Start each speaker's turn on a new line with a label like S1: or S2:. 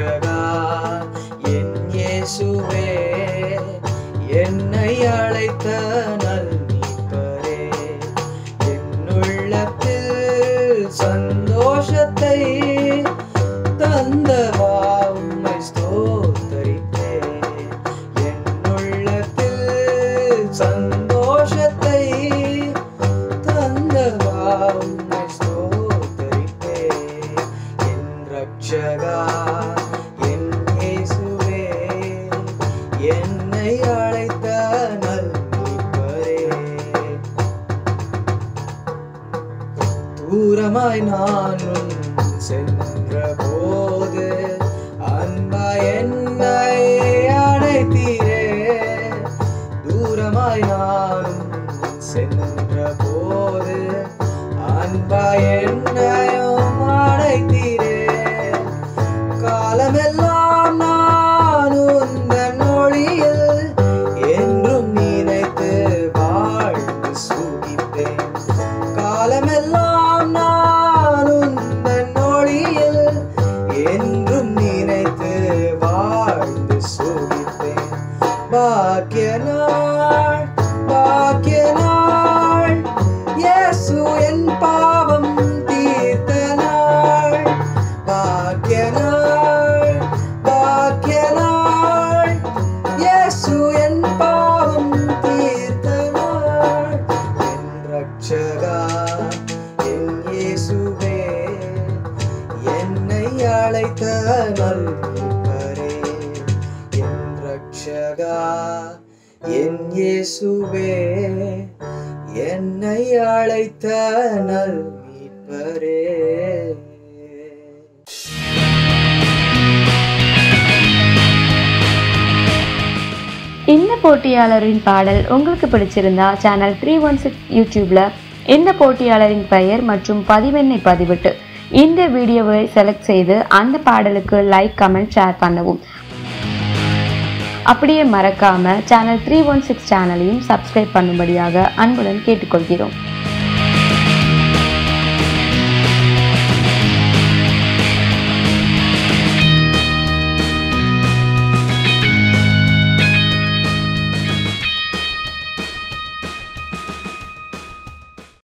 S1: ரட்சகா என் இயேசுவே என்னை அழைத்த நல்மீட்பரே என்னுள்ளத்தில் சந்தோஷத்தை தந்தவா உம்மை ஸ்தோத்தரிப்பேன் என்னுள்ளத்தில் சந்தோஷத்தை தந்தவா உம்மை ஸ்தோத்தரிப்பேன் என் ரட்சகா என் இயேசுவே என்னை அழைத்த நல்மீட்பரே தூரமாய் நானும் சென்ற போது அன்பா என்னை அழைத்தீரே தூரமாய் நானும் சென்ற போது அன்பா என்னையும் அழைத்தீரே காலமெல்லாம் நான் உந்தன் ஒளியில் என்றும் நினைத்து வாழ்ந்து சுகிப்பேன் காலமெல்லாம் நான் உந்தன் ஒளியில் என்றும் நினைத்து வாழ்ந்து சுகிப்பேன் பாக்கிய நாள் பாக்கிய நாள் இயேசு என் பாவம் தீர்த்த நாள் பாக்கிய நாள் பாக்கிய நாள் இயேசு என் பாவம் தீர்த்த நாள் என் ரட்சகா என் இயேசுவே என்னை அழைத்த நல்மீட்பரே என் ரட்சகா என் இயேசுவே என்னை அழைத்த நல்மீட்பரே
S2: இந்த போட்டியாளரின் பாடல் உங்களுக்கு பிடிச்சிருந்தா சேனல் த்ரீ ஒன் சிக்ஸ் யூடியூப்ல இந்த போட்டியாளரின் பெயர் மற்றும் பதிவெண்ணை பதிவிட்டு இந்த வீடியோவை செலக்ட் செய்து அந்த பாடலுக்கு லைக் கமெண்ட் ஷேர் பண்ணவும் அப்படியே மறக்காம சேனல் த்ரீ ஒன் சிக்ஸ் சேனலையும் சப்ஸ்கிரைப் பண்ணும்படியாக அன்புடன் கேட்டுக்கொள்கிறோம்